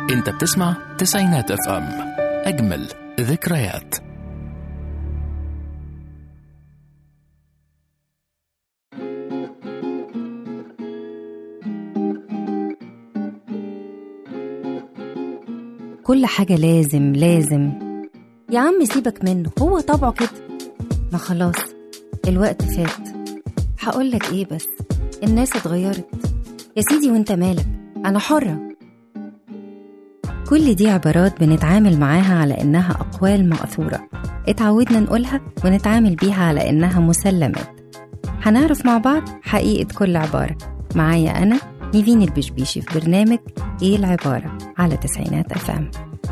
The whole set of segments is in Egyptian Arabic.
انت بتسمع تسعينات اف ام اجمل ذكريات كل حاجة لازم لازم يا عم سيبك منه هو طبعه كده ما خلاص الوقت فات هقولك ايه بس الناس اتغيرت يا سيدي وانت مالك انا حرة كل دي عبارات بنتعامل معاها على انها اقوال مأثورة اتعودنا نقولها ونتعامل بيها على انها مسلمات هنعرف مع بعض حقيقة كل عبارة معايا أنا نيفين البشبيشي في برنامج إيه العبارة على تسعينات أفهم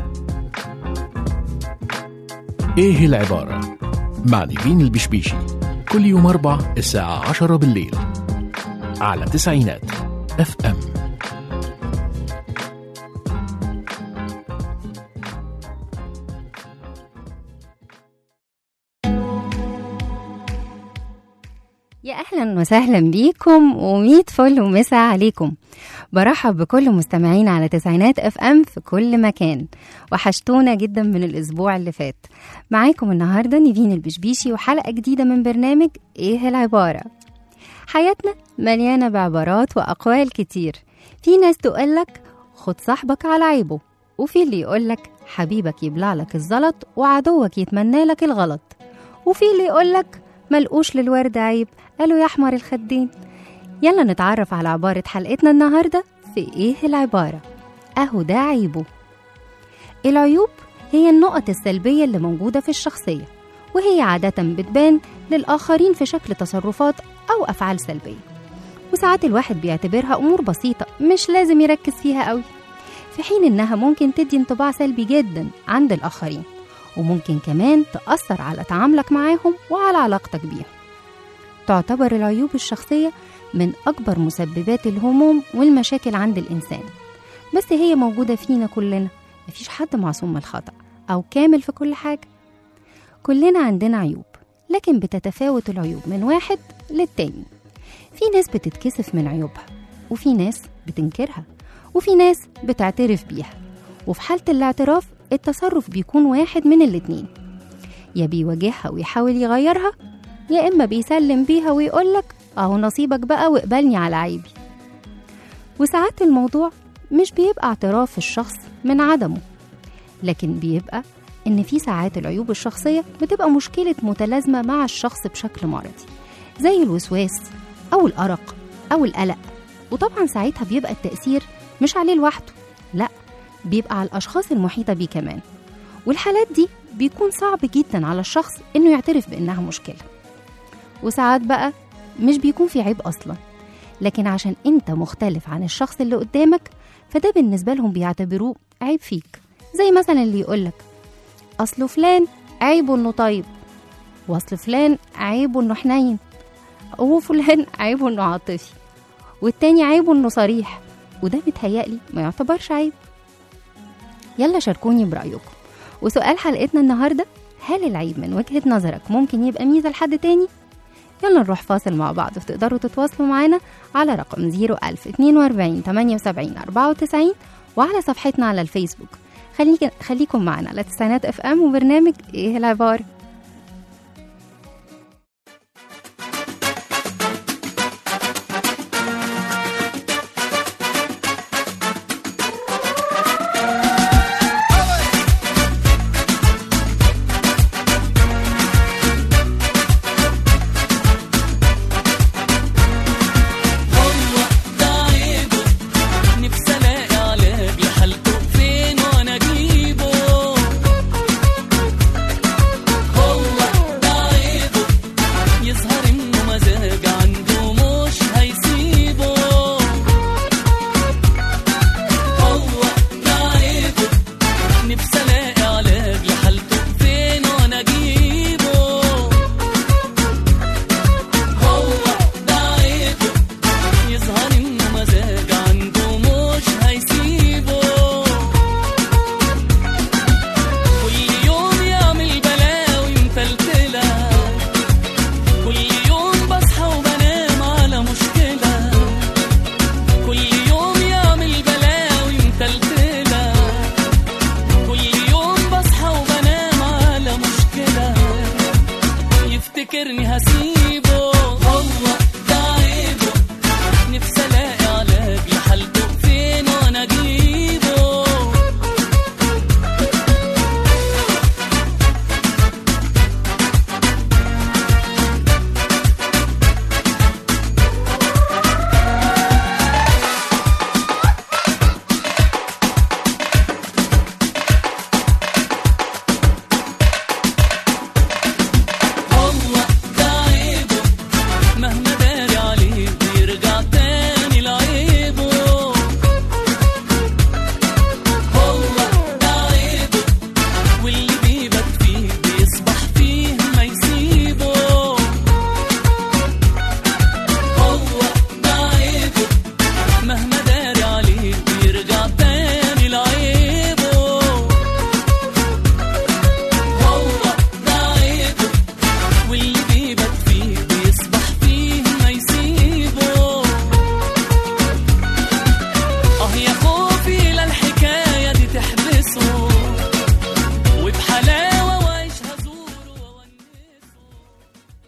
ايه العبارة مع نيفين البشبيشي كل يوم اربع الساعة عشرة بالليل على تسعينات اف ام يا أهلا وسهلا بيكم وميت فل ومسا عليكم برحب بكل مستمعين على تسعينات اف ام في كل مكان وحشتونا جدا من الأسبوع اللي فات معاكم النهاردة نيفين البشبيشي وحلقة جديدة من برنامج ايه العبارة حياتنا مليانة بعبارات وأقوال كتير في ناس تقولك خد صاحبك على عيبه وفي اللي يقولك حبيبك يبلع لك الزلط وعدوك يتمنى لك الغلط وفي اللي يقولك ملقوش للورد عيب قالوا يا أحمر الخدين يلا نتعرف على عبارة حلقتنا النهاردة في إيه العبارة أهو ده عيبه العيوب هي النقط السلبية اللي موجودة في الشخصية وهي عادة بتبان للآخرين في شكل تصرفات أو أفعال سلبية وساعات الواحد بيعتبرها أمور بسيطة مش لازم يركز فيها قوي في حين إنها ممكن تدي انطباع سلبي جدا عند الآخرين وممكن كمان تأثر على تعاملك معاهم وعلى علاقتك بيهم تعتبر العيوب الشخصية من أكبر مسببات الهموم والمشاكل عند الإنسان بس هي موجودة فينا كلنا مفيش حد معصوم من الخطأ أو كامل في كل حاجة كلنا عندنا عيوب لكن بتتفاوت العيوب من واحد للتاني في ناس بتتكسف من عيوبها وفي ناس بتنكرها وفي ناس بتعترف بيها وفي حالة الاعتراف التصرف بيكون واحد من الاتنين يا بيواجهها ويحاول يغيرها يا إما بيسلم بيها ويقولك أهو نصيبك بقى واقبلني على عيبي وساعات الموضوع مش بيبقى اعتراف الشخص من عدمه لكن بيبقى إن في ساعات العيوب الشخصية بتبقى مشكلة متلازمة مع الشخص بشكل مرضي زي الوسواس أو الأرق أو القلق وطبعا ساعتها بيبقى التأثير مش عليه لوحده لأ بيبقى على الأشخاص المحيطة بيه كمان والحالات دي بيكون صعب جدا على الشخص إنه يعترف بإنها مشكلة وساعات بقى مش بيكون في عيب أصلا لكن عشان أنت مختلف عن الشخص اللي قدامك فده بالنسبة لهم بيعتبروه عيب فيك زي مثلا اللي يقولك أصل فلان عيبه إنه طيب وأصل فلان عيبه إنه حنين وفلان عيبه إنه عاطفي والتاني عيبه إنه صريح وده متهيألي ما يعتبرش عيب يلا شاركوني برأيكم وسؤال حلقتنا النهاردة هل العيب من وجهة نظرك ممكن يبقى ميزة لحد تاني؟ يلا نروح فاصل مع بعض وتقدروا تتواصلوا معانا على رقم 01042 78 94 وعلى صفحتنا على الفيسبوك خليك خليكم معنا على تسعينات اف ام وبرنامج ايه العبارة هو ده عيبه نفسي الاقي علاج لحالته فين وانا اجيبه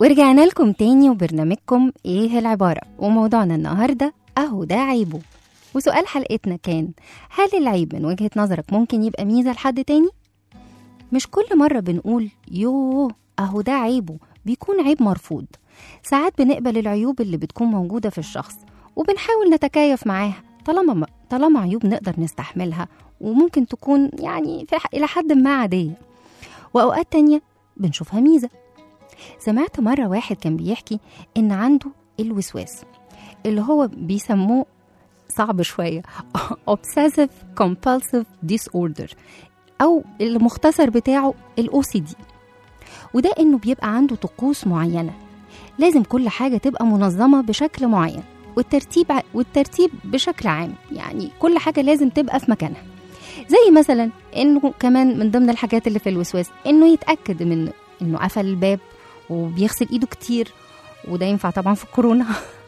ورجعنا لكم تاني وبرنامجكم ايه العبارة وموضوعنا النهاردة اهو ده عيبه وسؤال حلقتنا كان هل العيب من وجهة نظرك ممكن يبقى ميزة لحد تاني؟ مش كل مرة بنقول يوه اهو ده عيبه بيكون عيب مرفوض ساعات بنقبل العيوب اللي بتكون موجودة في الشخص وبنحاول نتكيف معاها طالما طالما عيوب نقدر نستحملها وممكن تكون يعني في إلى حد ما عادية وأوقات تانية بنشوفها ميزة سمعت مرة واحد كان بيحكي إن عنده الوسواس اللي هو بيسموه صعب شوية obsessive compulsive disorder أو المختصر بتاعه ال OCD وده إنه بيبقى عنده طقوس معينة لازم كل حاجة تبقى منظمة بشكل معين والترتيب والترتيب بشكل عام يعني كل حاجة لازم تبقى في مكانها زي مثلا إنه كمان من ضمن الحاجات اللي في الوسواس إنه يتأكد من إنه قفل الباب وبيغسل إيده كتير وده ينفع طبعا في الكورونا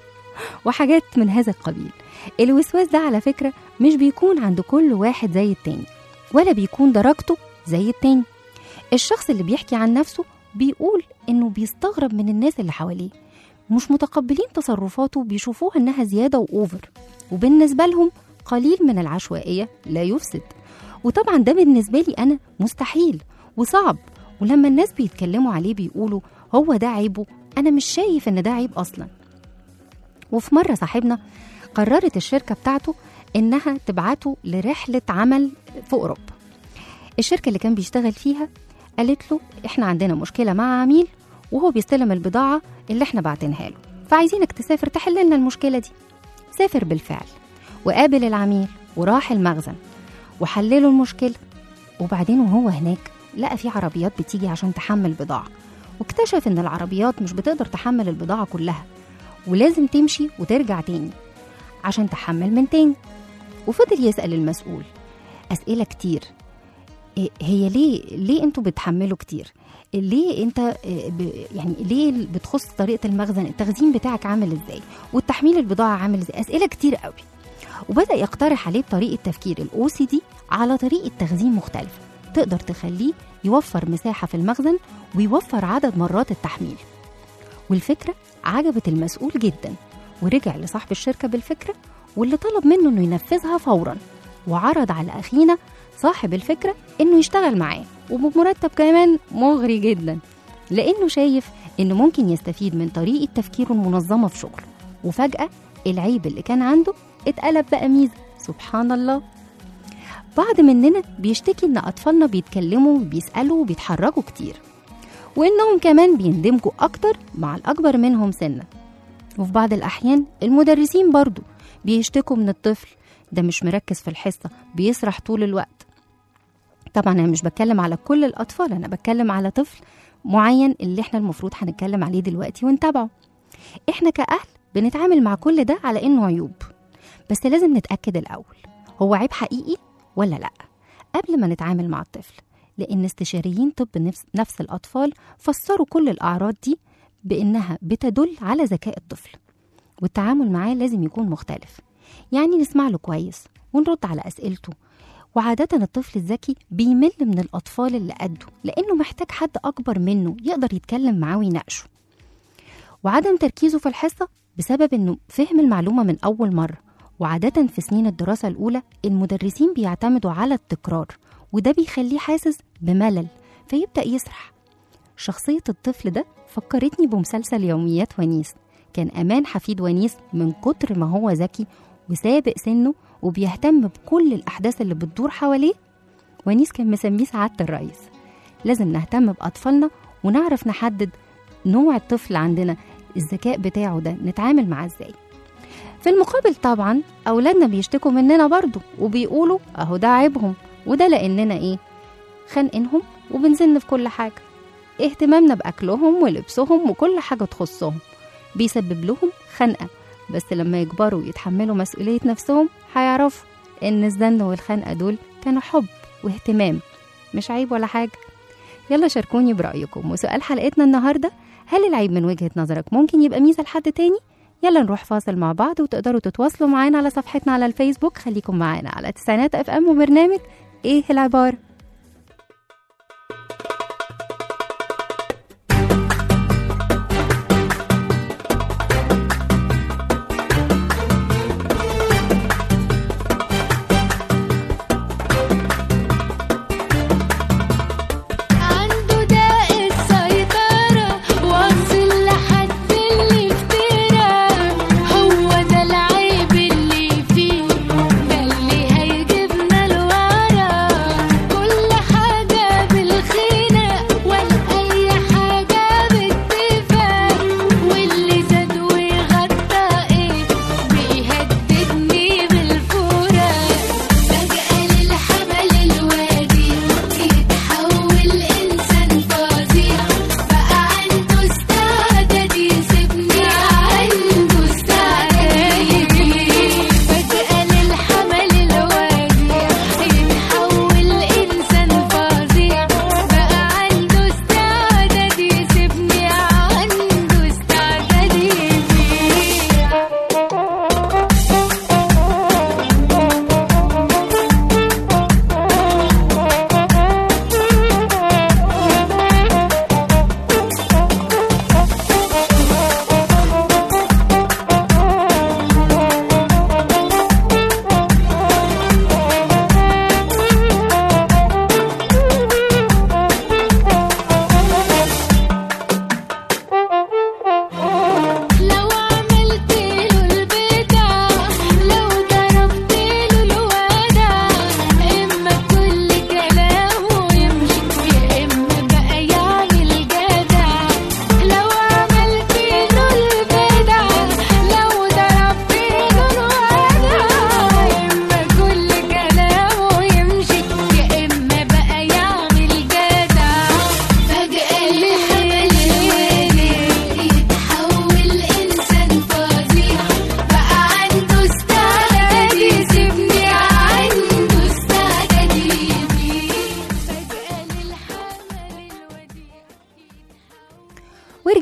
وحاجات من هذا القبيل الوسواس ده على فكرة مش بيكون عند كل واحد زي التاني ولا بيكون درجته زي التاني الشخص اللي بيحكي عن نفسه بيقول إنه بيستغرب من الناس اللي حواليه مش متقبلين تصرفاته بيشوفوها إنها زيادة وأوفر وبالنسبة لهم قليل من العشوائية لا يفسد وطبعا ده بالنسبة لي أنا مستحيل وصعب ولما الناس بيتكلموا عليه بيقولوا هو ده عيبه أنا مش شايف إن ده عيب أصلا وفي مرة صاحبنا قررت الشركة بتاعته إنها تبعته لرحلة عمل في أوروبا الشركة اللي كان بيشتغل فيها قالت له إحنا عندنا مشكلة مع عميل وهو بيستلم البضاعة اللي إحنا بعتنها له فعايزينك تسافر تحل لنا المشكلة دي سافر بالفعل وقابل العميل وراح المخزن وحللوا المشكلة وبعدين وهو هناك لقى في عربيات بتيجي عشان تحمل بضاعة واكتشف إن العربيات مش بتقدر تحمل البضاعة كلها ولازم تمشي وترجع تاني عشان تحمل من تاني وفضل يسأل المسؤول أسئلة كتير إيه هي ليه ليه انتوا بتحملوا كتير ليه انت إيه ب- يعني ليه بتخص طريقه المخزن التخزين بتاعك عامل ازاي والتحميل البضاعه عامل ازاي اسئله كتير قوي وبدا يقترح عليه بطريقه تفكير الاو سي دي على طريقه تخزين مختلفه تقدر تخليه يوفر مساحه في المخزن ويوفر عدد مرات التحميل والفكره عجبت المسؤول جدا ورجع لصاحب الشركه بالفكره واللي طلب منه انه ينفذها فورا وعرض على اخينا صاحب الفكره انه يشتغل معاه وبمرتب كمان مغري جدا لانه شايف انه ممكن يستفيد من طريقه تفكيره المنظمه في شغله وفجاه العيب اللي كان عنده اتقلب بقى ميزه سبحان الله بعض مننا بيشتكي ان اطفالنا بيتكلموا وبيسالوا وبيتحركوا كتير وانهم كمان بيندمجوا اكتر مع الاكبر منهم سنا وفي بعض الاحيان المدرسين برضو بيشتكوا من الطفل ده مش مركز في الحصه بيسرح طول الوقت طبعا انا مش بتكلم على كل الاطفال انا بتكلم على طفل معين اللي احنا المفروض هنتكلم عليه دلوقتي ونتابعه احنا كاهل بنتعامل مع كل ده على انه عيوب بس لازم نتاكد الاول هو عيب حقيقي ولا لا قبل ما نتعامل مع الطفل لان استشاريين طب نفس, نفس الاطفال فسروا كل الاعراض دي بانها بتدل على ذكاء الطفل والتعامل معاه لازم يكون مختلف يعني نسمع له كويس ونرد على اسئلته وعادة الطفل الذكي بيمل من الأطفال اللي قده لأنه محتاج حد أكبر منه يقدر يتكلم معاه ويناقشه وعدم تركيزه في الحصة بسبب إنه فهم المعلومة من أول مرة وعادة في سنين الدراسة الأولى المدرسين بيعتمدوا على التكرار وده بيخليه حاسس بملل فيبدأ يسرح شخصية الطفل ده فكرتني بمسلسل يوميات ونيس كان أمان حفيد ونيس من كتر ما هو ذكي وسابق سنه وبيهتم بكل الأحداث اللي بتدور حواليه ونيس كان مسميه سعادة الرئيس لازم نهتم بأطفالنا ونعرف نحدد نوع الطفل عندنا الذكاء بتاعه ده نتعامل معاه ازاي في المقابل طبعا أولادنا بيشتكوا مننا برضو وبيقولوا أهو ده عيبهم وده لأننا إيه خانقينهم وبنزن في كل حاجة اهتمامنا بأكلهم ولبسهم وكل حاجة تخصهم بيسبب لهم خنقة بس لما يكبروا ويتحملوا مسؤولية نفسهم هيعرفوا إن الزن والخنقة دول كانوا حب واهتمام مش عيب ولا حاجة يلا شاركوني برأيكم وسؤال حلقتنا النهاردة هل العيب من وجهة نظرك ممكن يبقى ميزة لحد تاني؟ يلا نروح فاصل مع بعض وتقدروا تتواصلوا معانا على صفحتنا على الفيسبوك خليكم معانا على تسعينات اف ام وبرنامج ايه العبارة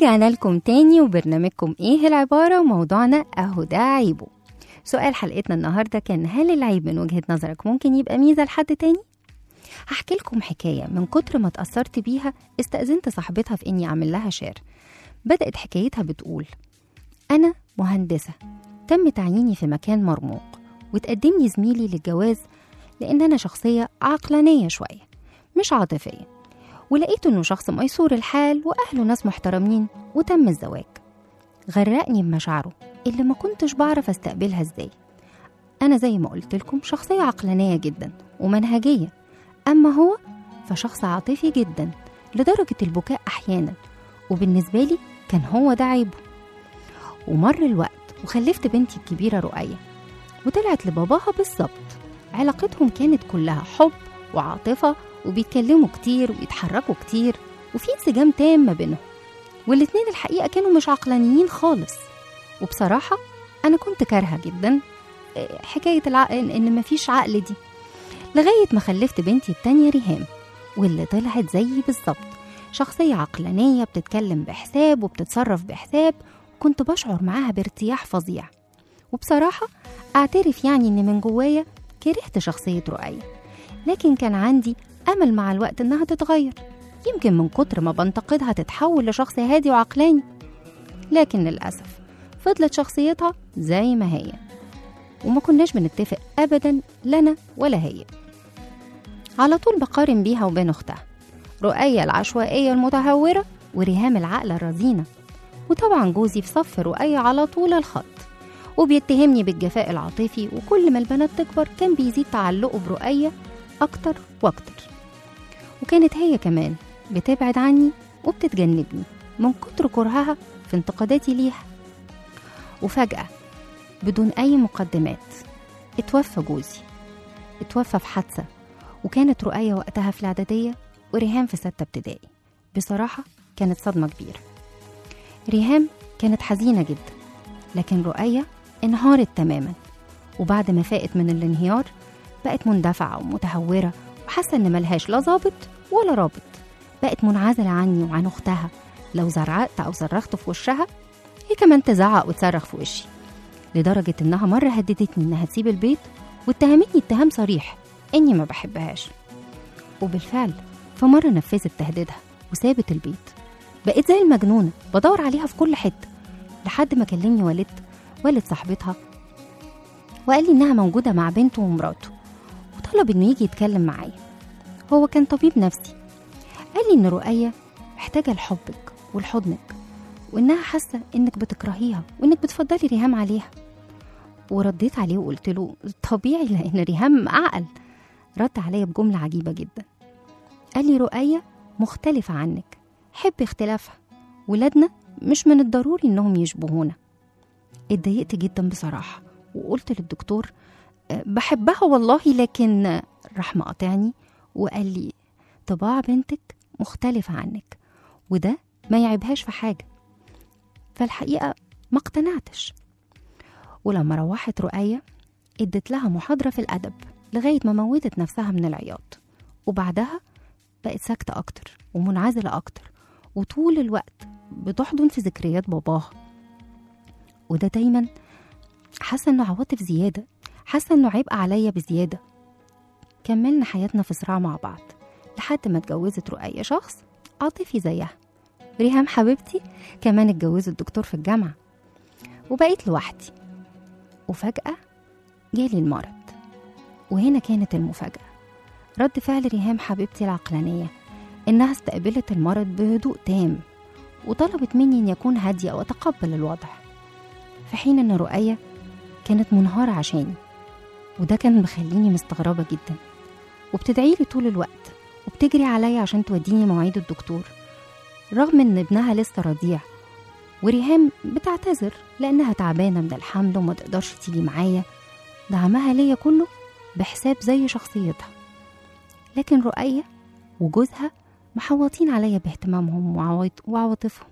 ورجعنا لكم تاني وبرنامجكم ايه العبارة وموضوعنا اهو ده عيبه سؤال حلقتنا النهاردة كان هل العيب من وجهة نظرك ممكن يبقى ميزة لحد تاني؟ هحكي لكم حكاية من كتر ما اتأثرت بيها استأذنت صاحبتها في إني أعمل لها شير بدأت حكايتها بتقول أنا مهندسة تم تعييني في مكان مرموق وتقدم لي زميلي للجواز لأن أنا شخصية عقلانية شوية مش عاطفية ولقيت إنه شخص ميسور الحال وأهله ناس محترمين وتم الزواج غرقني بمشاعره اللي ما كنتش بعرف استقبلها ازاي أنا زي ما قلت لكم شخصية عقلانية جدا ومنهجية أما هو فشخص عاطفي جدا لدرجة البكاء أحيانا وبالنسبة لي كان هو ده عيبه ومر الوقت وخلفت بنتي الكبيرة رؤية وطلعت لباباها بالظبط علاقتهم كانت كلها حب وعاطفة وبيتكلموا كتير ويتحركوا كتير وفي انسجام تام ما بينهم والاتنين الحقيقة كانوا مش عقلانيين خالص وبصراحة أنا كنت كارهة جدا آه، حكاية العقل إن مفيش عقل دي لغاية ما خلفت بنتي التانية ريهام واللي طلعت زيي بالظبط شخصية عقلانية بتتكلم بحساب وبتتصرف بحساب كنت بشعر معاها بارتياح فظيع وبصراحة أعترف يعني إن من جوايا كرهت شخصية رؤية لكن كان عندي أمل مع الوقت إنها تتغير يمكن من كتر ما بنتقدها تتحول لشخص هادي وعقلاني لكن للأسف فضلت شخصيتها زي ما هي وما كناش بنتفق أبدا لنا ولا هي على طول بقارن بيها وبين أختها رؤية العشوائية المتهورة وريهام العقلة الرزينة وطبعا جوزي في صف رؤية على طول الخط وبيتهمني بالجفاء العاطفي وكل ما البنات تكبر كان بيزيد تعلقه برؤية أكتر وأكتر وكانت هي كمان بتبعد عني وبتتجنبني من كتر كرهها في انتقاداتي ليها وفجأة بدون أي مقدمات اتوفى جوزي اتوفى في حادثة وكانت رؤية وقتها في الإعدادية وريهام في ستة ابتدائي بصراحة كانت صدمة كبيرة ريهام كانت حزينة جدا لكن رؤية انهارت تماما وبعد ما فاقت من الانهيار بقت مندفعة ومتهورة وحاسة إن ملهاش لا ظابط ولا رابط بقت منعزلة عني وعن أختها لو زرعت أو صرخت في وشها هي كمان تزعق وتصرخ في وشي لدرجة إنها مرة هددتني إنها تسيب البيت واتهمتني اتهام صريح إني ما بحبهاش وبالفعل في مرة نفذت تهديدها وسابت البيت بقيت زي المجنونة بدور عليها في كل حتة لحد ما كلمني والد والد صاحبتها وقال لي إنها موجودة مع بنته ومراته وطلب إنه يجي يتكلم معايا هو كان طبيب نفسي قال لي إن رؤية محتاجة لحبك ولحضنك وإنها حاسة إنك بتكرهيها وإنك بتفضلي ريهام عليها ورديت عليه وقلت له طبيعي لأن ريهام أعقل رد عليا بجملة عجيبة جدا قال لي رؤية مختلفة عنك حب اختلافها ولادنا مش من الضروري إنهم يشبهونا اتضايقت جدا بصراحة وقلت للدكتور "أه، بحبها والله لكن أه، راح مقاطعني وقال لي طباع بنتك مختلفة عنك وده ما يعيبهاش في حاجة فالحقيقة ما اقتنعتش ولما روحت رؤية ادت لها محاضرة في الأدب لغاية ما موتت نفسها من العياط وبعدها بقت ساكتة أكتر ومنعزلة أكتر وطول الوقت بتحضن في ذكريات باباها وده دايما حاسة إنه عواطف زيادة حاسة إنه عبء عليا بزيادة كملنا حياتنا في صراع مع بعض لحد ما اتجوزت رؤية شخص عاطفي زيها ريهام حبيبتي كمان اتجوزت دكتور في الجامعة وبقيت لوحدي وفجأة جالي المرض وهنا كانت المفاجأة رد فعل ريهام حبيبتي العقلانية إنها استقبلت المرض بهدوء تام وطلبت مني إني أكون هادية وأتقبل الوضع في حين إن رؤية كانت منهارة عشاني وده كان مخليني مستغربة جدا وبتدعيلي طول الوقت وبتجري عليا عشان توديني مواعيد الدكتور رغم إن ابنها لسه رضيع وريهام بتعتذر لأنها تعبانة من الحمل وما تقدرش تيجي معايا دعمها ليا كله بحساب زي شخصيتها لكن رؤية وجوزها محوطين عليا باهتمامهم وعواط- وعواطفهم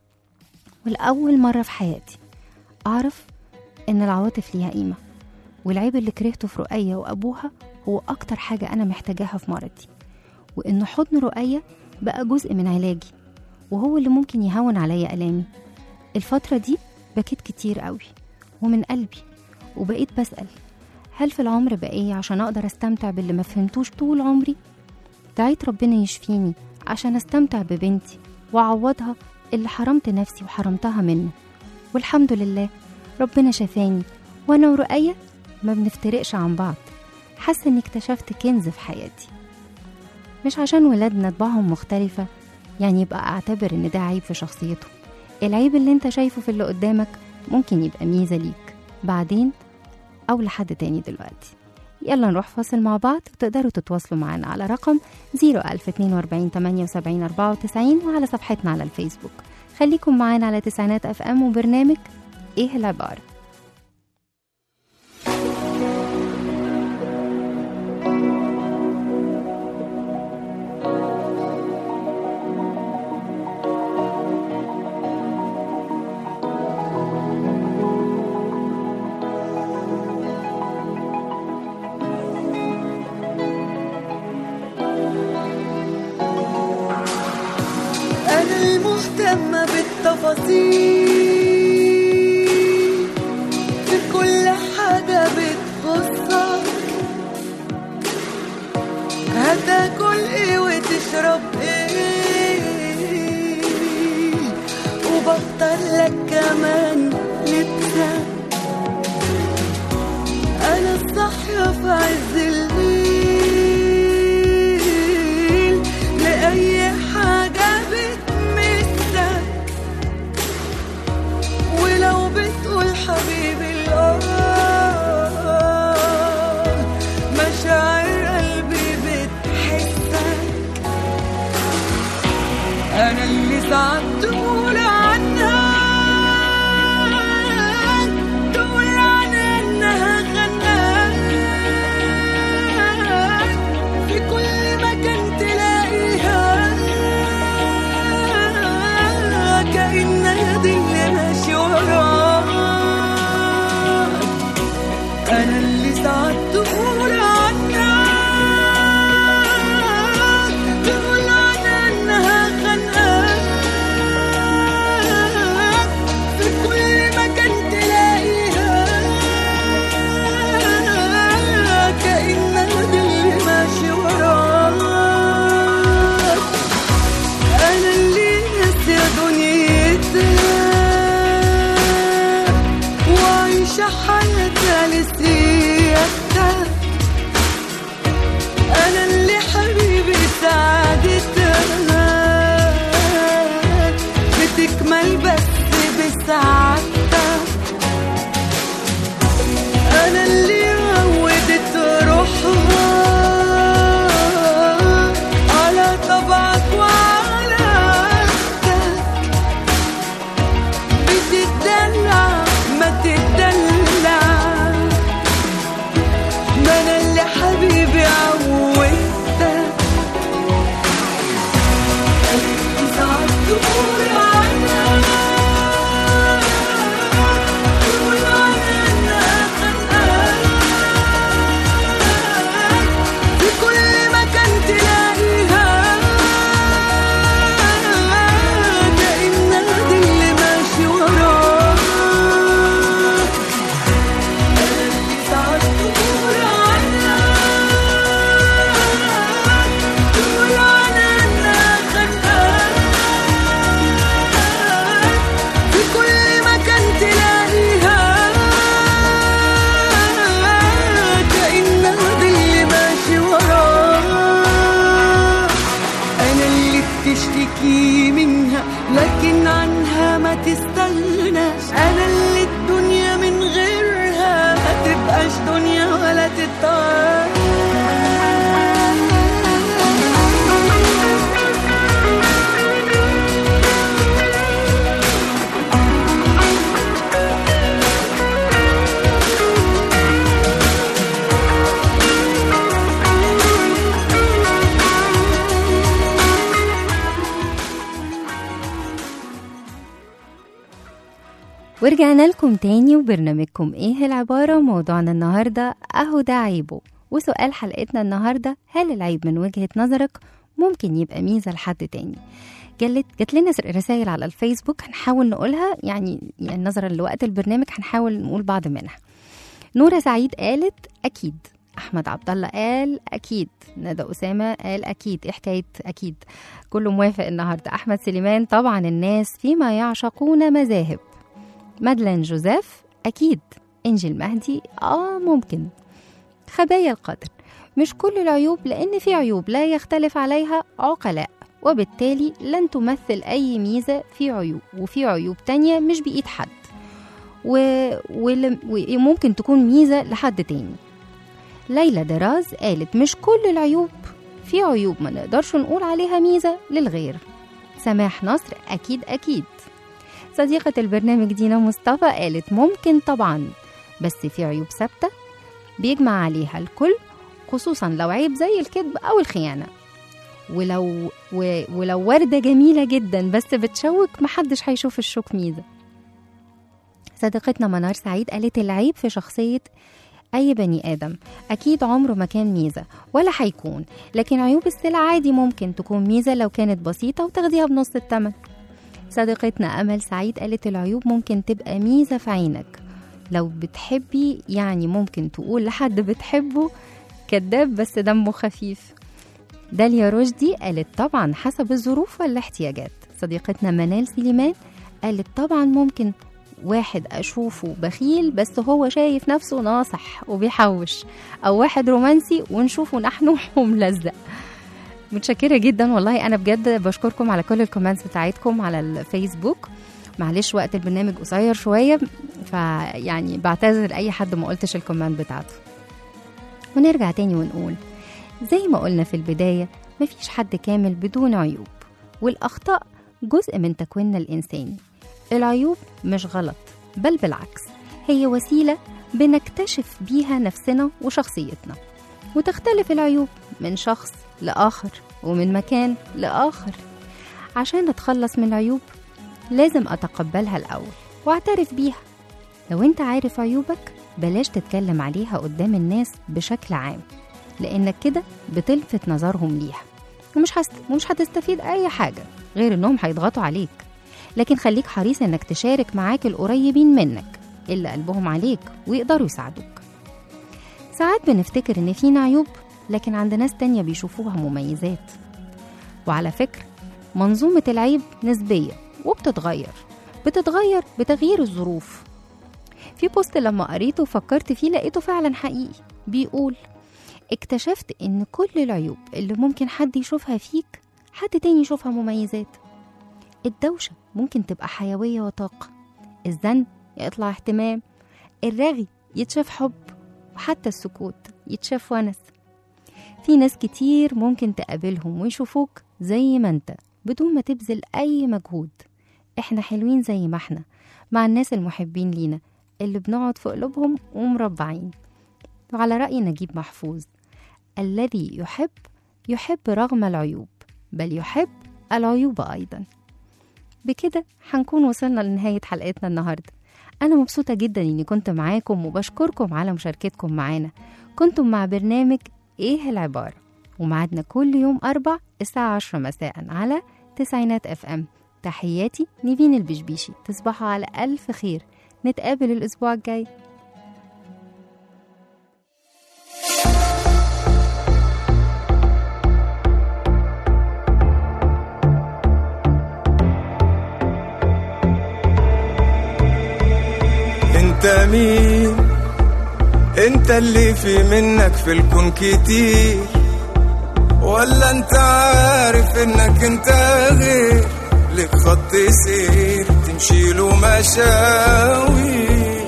والأول مرة في حياتي أعرف إن العواطف ليها قيمة والعيب اللي كرهته في رؤية وأبوها هو أكتر حاجة أنا محتاجاها في مرضي وإن حضن رؤية بقى جزء من علاجي وهو اللي ممكن يهون عليا ألامي الفترة دي بكيت كتير قوي ومن قلبي وبقيت بسأل هل في العمر بقية عشان أقدر أستمتع باللي ما فهمتوش طول عمري؟ دعيت ربنا يشفيني عشان أستمتع ببنتي وأعوضها اللي حرمت نفسي وحرمتها منه والحمد لله ربنا شفاني وأنا ورقية ما بنفترقش عن بعض حاسة إني اكتشفت كنز في حياتي مش عشان ولادنا طباعهم مختلفة يعني يبقى أعتبر إن ده عيب في شخصيته العيب اللي انت شايفه في اللي قدامك ممكن يبقى ميزة ليك بعدين أو لحد تاني دلوقتي يلا نروح فاصل مع بعض وتقدروا تتواصلوا معنا على رقم 01042 78 94 وعلى صفحتنا على الفيسبوك خليكم معانا على تسعينات اف ام وبرنامج ايه العبارة أنا المهتمة بالتفاصيل في كل حاجة بتخصك هتاكل ايه وتشرب ايه وبختار لك كمان لبسك أنا الصاحية في عز الليل لأي حاجة بتمسك ولو بتقول حبيبي الآه مشاعر قلبي بتحسك أنا اللي ساعات تقول عنها تقول عنها إنها غناك في كل مكان تلاقيها كأنها دي اللي ماشي وراك أنا اللي ساعات تقول عنها تقول عنها إنها خانقاك في كل مكان تلاقيها كأنها دي اللي ماشي وراك أنا اللي ناسية دنيتها وعايشة حياتها لسيادتها أنا اللي حبيبي سعادتها بتكمل بس بسعادتها أنا اللي عودت روحها على طبعك وعلى عادتك بتدلع ما تدلع ما أنا اللي حبيبي عودتك ساعات تقول عنها تقول عنها إنها خانقاك في كل مكان تلاقيها كأنها دي اللي ماشي وراك ساعات تقول عنها تقول عنها إنها خانقاك في كل مكان تلاقيها كأنها دي اللي ماشي وراك أنا اللي بتشتكي منها لكن عنها ما تستغناش أنا اللي الدنيا من غيرها ما تبقاش دنيا ولا تتعاش ورجعنا لكم تاني وبرنامجكم ايه العبارة موضوعنا النهاردة اهو ده عيبه وسؤال حلقتنا النهاردة هل العيب من وجهة نظرك ممكن يبقى ميزة لحد تاني جلت جات لنا رسائل على الفيسبوك هنحاول نقولها يعني, يعني نظرا لوقت البرنامج هنحاول نقول بعض منها نورة سعيد قالت أكيد أحمد عبد الله قال أكيد ندى أسامة قال أكيد إيه حكاية أكيد كله موافق النهاردة أحمد سليمان طبعا الناس فيما يعشقون مذاهب مادلين جوزيف أكيد إنجي المهدي آه ممكن خبايا القدر مش كل العيوب لأن في عيوب لا يختلف عليها عقلاء وبالتالي لن تمثل أي ميزة في عيوب وفي عيوب تانية مش بإيد حد و... ول- وممكن تكون ميزة لحد تاني ليلى دراز قالت مش كل العيوب في عيوب ما نقدرش نقول عليها ميزة للغير سماح نصر أكيد أكيد صديقة البرنامج دينا مصطفى قالت ممكن طبعا بس في عيوب ثابتة بيجمع عليها الكل خصوصا لو عيب زي الكذب أو الخيانة ولو و... ولو وردة جميلة جدا بس بتشوك محدش هيشوف الشوك ميزة صديقتنا منار سعيد قالت العيب في شخصية أي بني آدم أكيد عمره ما كان ميزة ولا هيكون لكن عيوب السلع عادي ممكن تكون ميزة لو كانت بسيطة وتاخديها بنص التمن صديقتنا أمل سعيد قالت العيوب ممكن تبقى ميزة في عينك لو بتحبي يعني ممكن تقول لحد بتحبه كذاب بس دمه خفيف داليا رشدي قالت طبعا حسب الظروف والاحتياجات صديقتنا منال سليمان قالت طبعا ممكن واحد أشوفه بخيل بس هو شايف نفسه ناصح وبيحوش أو واحد رومانسي ونشوفه نحنوح وملزق متشكرة جدا والله أنا بجد بشكركم على كل الكومنتس بتاعتكم على الفيسبوك معلش وقت البرنامج قصير شوية فيعني بعتذر لأي حد ما قلتش الكومنت بتاعته ونرجع تاني ونقول زي ما قلنا في البداية مفيش حد كامل بدون عيوب والأخطاء جزء من تكويننا الإنساني العيوب مش غلط بل بالعكس هي وسيلة بنكتشف بيها نفسنا وشخصيتنا وتختلف العيوب من شخص لآخر ومن مكان لآخر عشان أتخلص من العيوب لازم أتقبلها الأول وأعترف بيها لو أنت عارف عيوبك بلاش تتكلم عليها قدام الناس بشكل عام لأنك كده بتلفت نظرهم ليها ومش هست... ومش هتستفيد أي حاجة غير إنهم هيضغطوا عليك لكن خليك حريص إنك تشارك معاك القريبين منك اللي قلبهم عليك ويقدروا يساعدوك ساعات بنفتكر إن فينا عيوب لكن عند ناس تانية بيشوفوها مميزات وعلى فكرة منظومة العيب نسبية وبتتغير بتتغير بتغيير الظروف في بوست لما قريته وفكرت فيه لقيته فعلا حقيقي بيقول اكتشفت ان كل العيوب اللي ممكن حد يشوفها فيك حد تاني يشوفها مميزات الدوشة ممكن تبقى حيوية وطاقة الزن يطلع اهتمام الرغي يتشاف حب وحتى السكوت يتشاف ونس في ناس كتير ممكن تقابلهم ويشوفوك زي ما انت بدون ما تبذل أي مجهود احنا حلوين زي ما احنا مع الناس المحبين لينا اللي بنقعد في قلوبهم ومربعين وعلى رأي نجيب محفوظ الذي يحب يحب رغم العيوب بل يحب العيوب أيضا بكده هنكون وصلنا لنهاية حلقتنا النهاردة أنا مبسوطة جدا إني كنت معاكم وبشكركم على مشاركتكم معانا كنتم مع برنامج إيه العبارة ومعادنا كل يوم أربع الساعة عشرة مساء على تسعينات اف ام تحياتي نيفين البشبيشي تصبحوا على ألف خير نتقابل الأسبوع الجاي انت مين انت اللي في منك في الكون كتير ولا انت عارف انك انت غير لك خط سير تمشي له مشاوي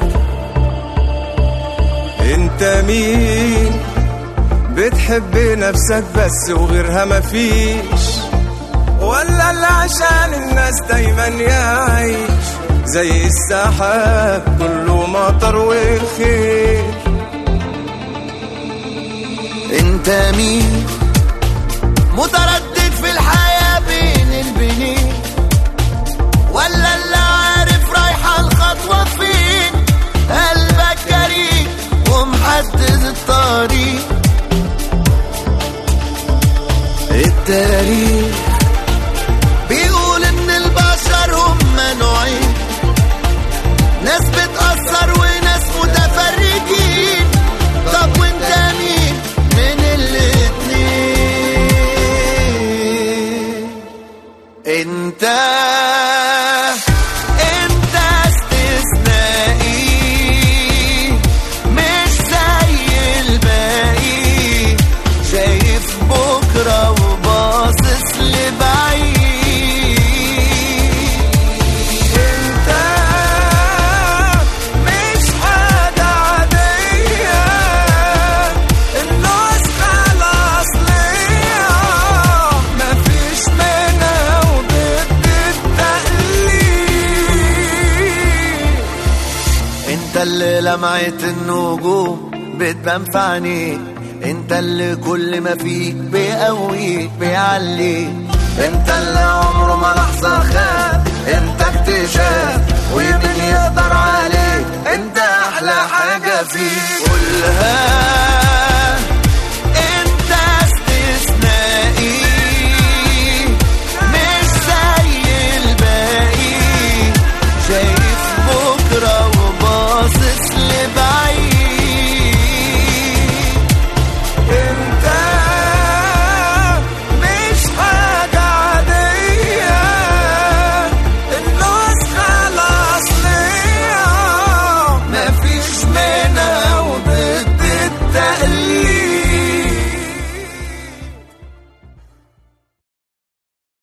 انت مين بتحب نفسك بس وغيرها مفيش ولا اللي عشان الناس دايما يعيش زي السحاب كله مطر وخير انت مين متردد في الحياة بين البنين ولا اللي عارف رايحة الخطوة فين قلبك جريء ومحدد الطريق التاريخ لمعة النجوم بتبان في عينيك انت اللي كل ما فيك بيقويك بيعليك انت اللي عمره ما لحظة خاب انت اكتشاف ومين يقدر عليك انت احلى حاجة فيك قولها